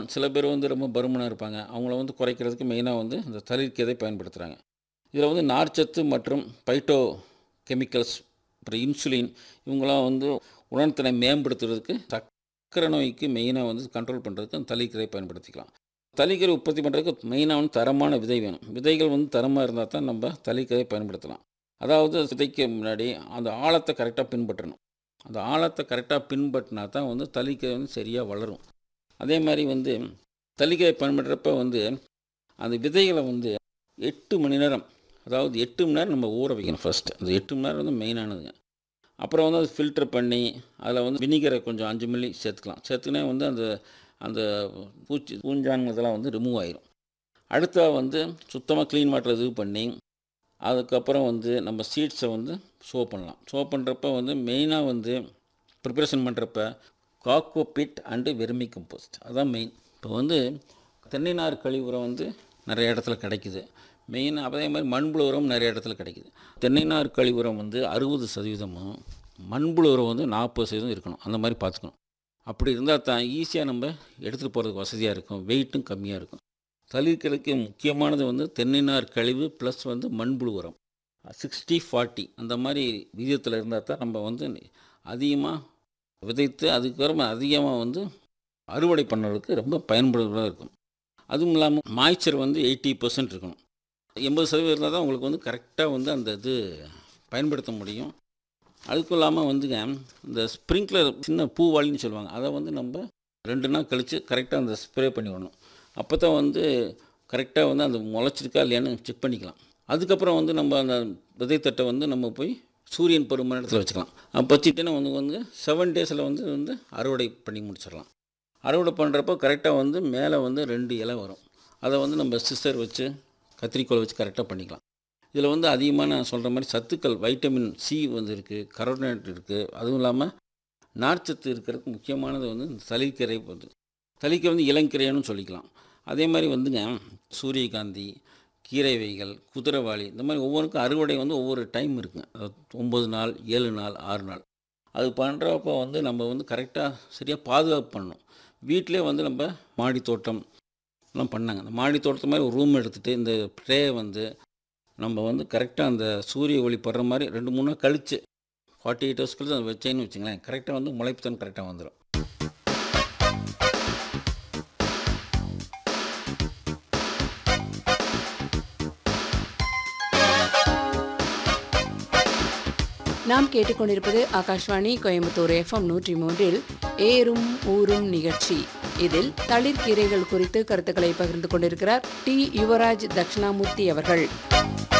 சில பேர் வந்து ரொம்ப பருமனாக இருப்பாங்க அவங்கள வந்து குறைக்கிறதுக்கு மெயினாக வந்து இந்த தளிர்க்கீரை பயன்படுத்துகிறாங்க இதில் வந்து நார்ச்சத்து மற்றும் பைட்டோ கெமிக்கல்ஸ் அப்புறம் இன்சுலின் இவங்களாம் வந்து உணர்திறனை மேம்படுத்துறதுக்கு சக்கரை நோய்க்கு மெயினாக வந்து கண்ட்ரோல் பண்ணுறதுக்கு அந்த தளிர்க்கீரை பயன்படுத்திக்கலாம் தளிர்க்கீரை உற்பத்தி பண்ணுறதுக்கு மெயினாக வந்து தரமான விதை வேணும் விதைகள் வந்து தரமாக இருந்தால் தான் நம்ம தளிர்க்கீரை பயன்படுத்தலாம் அதாவது விதைக்கு முன்னாடி அந்த ஆழத்தை கரெக்டாக பின்பற்றணும் அந்த ஆழத்தை கரெக்டாக பின்பற்றினா தான் வந்து தளிர்க்கீரை வந்து சரியாக வளரும் அதே மாதிரி வந்து தளிர்க்கீரை பயன்படுறப்ப வந்து அந்த விதைகளை வந்து எட்டு மணி நேரம் அதாவது எட்டு மணி நேரம் நம்ம ஊற வைக்கணும் ஃபஸ்ட்டு அந்த எட்டு மணி நேரம் வந்து மெயினானதுங்க அப்புறம் வந்து அது ஃபில்டர் பண்ணி அதில் வந்து வினிகரை கொஞ்சம் அஞ்சு மில்லி சேர்த்துக்கலாம் சேர்த்துக்கினே வந்து அந்த அந்த பூச்சி பூஞ்சான் இதெல்லாம் வந்து ரிமூவ் ஆயிரும் அடுத்தா வந்து சுத்தமாக க்ளீன் வாட்டர் இது பண்ணி அதுக்கப்புறம் வந்து நம்ம சீட்ஸை வந்து ஷோ பண்ணலாம் ஷோ பண்ணுறப்ப வந்து மெயினாக வந்து ப்ரிப்பரேஷன் பண்ணுறப்ப coco peat and vermicompost அதான் மெயின் இப்போ வந்து தென்னை நார் கழிவுரம் வந்து நிறைய இடத்துல கிடைக்குது மெயின் அதே மாதிரி மண்புழு உரம் நிறைய இடத்துல கிடைக்குது தென்னை நார் கழிவுரம் வந்து அறுபது சதவீதமும் மண்புழு உரம் வந்து நாற்பது சதவீதம் இருக்கணும் அந்த மாதிரி பார்த்துக்கணும் அப்படி இருந்தால் தான் ஈஸியாக நம்ம எடுத்துகிட்டு போகிறதுக்கு வசதியாக இருக்கும் வெயிட்டும் கம்மியாக இருக்கும் தளிர்களுக்கு முக்கியமானது வந்து தென்னை நார் கழிவு ப்ளஸ் வந்து மண்புழு உரம் சிக்ஸ்டி ஃபார்ட்டி அந்த மாதிரி விகிதத்தில் இருந்தால் தான் நம்ம வந்து அதிகமாக விதைத்து அதுக்கப்புறம் அதிகமாக வந்து அறுவடை பண்ணுறதுக்கு ரொம்ப பயன்படுவதாக இருக்கும் அதுவும் இல்லாமல் மாய்ச்சர் வந்து எயிட்டி பர்சன்ட் இருக்கணும் எண்பது சதவீதம் இருந்தால் தான் உங்களுக்கு வந்து கரெக்டாக வந்து அந்த இது பயன்படுத்த முடியும் அதுக்கும் இல்லாமல் வந்துங்க இந்த ஸ்ப்ரிங்க்லர் சின்ன பூவாளின்னு சொல்லுவாங்க அதை வந்து நம்ம ரெண்டு நாள் கழித்து கரெக்டாக அந்த ஸ்ப்ரே பண்ணி விடணும் அப்போ தான் வந்து கரெக்டாக வந்து அந்த முளைச்சிருக்கா இல்லையான்னு செக் பண்ணிக்கலாம் அதுக்கப்புறம் வந்து நம்ம அந்த விதைத்தட்டை வந்து நம்ம போய் சூரியன் பருமன் இடத்துல வச்சுக்கலாம் அப்போ வச்சுக்கிட்டேன்னா வந்து வந்து செவன் டேஸில் வந்து வந்து அறுவடை பண்ணி முடிச்சிடலாம் அறுவடை பண்ணுறப்போ கரெக்டாக வந்து மேலே வந்து ரெண்டு இலை வரும் அதை வந்து நம்ம சிஸ்டர் வச்சு கத்திரிக்கோல் வச்சு கரெக்டாக பண்ணிக்கலாம் இதில் வந்து அதிகமாக நான் சொல்கிற மாதிரி சத்துக்கள் வைட்டமின் சி வந்து இருக்குது கரோனேட் இருக்குது அதுவும் இல்லாமல் நார்ச்சத்து இருக்கிறதுக்கு முக்கியமானது வந்து இந்த தளிர்க்கீரை வந்து தளிர்க்கீரை வந்து இளங்கீரைன்னு சொல்லிக்கலாம் அதே மாதிரி வந்துங்க சூரியகாந்தி கீரை வகைகள் குதிரைவாளி இந்த மாதிரி ஒவ்வொன்றுக்கும் அறுவடை வந்து ஒவ்வொரு டைம் இருக்குங்க அதாவது ஒம்பது நாள் ஏழு நாள் ஆறு நாள் அது பண்ணுறப்போ வந்து நம்ம வந்து கரெக்டாக சரியாக பாதுகாப்பு பண்ணணும் வீட்டிலே வந்து நம்ம மாடி தோட்டம் எல்லாம் பண்ணாங்க அந்த மாடி தோட்டத்து மாதிரி ஒரு ரூம் எடுத்துகிட்டு இந்த ட்ரே வந்து நம்ம வந்து கரெக்டாக அந்த சூரிய ஒளி படுற மாதிரி ரெண்டு மூணு நாள் கழித்து ஃபார்ட்டி எயிட் ஹவர்ஸ் கழிச்சு அதை வச்சேன்னு வச்சுங்களேன் கரெக்டாக வந்து முளைப்புத்தன் கரெக்டாக வந்துடும் நாம் கேட்டுக்கொண்டிருப்பது ஆகாஷ்வாணி கோயம்புத்தூர் எஃப்எம் நூற்றி மூன்றில் ஏறும் ஊரும் நிகழ்ச்சி இதில் தளிர்கீரைகள் குறித்து கருத்துக்களை பகிர்ந்து கொண்டிருக்கிறார் டி யுவராஜ் தட்சிணாமூர்த்தி அவர்கள்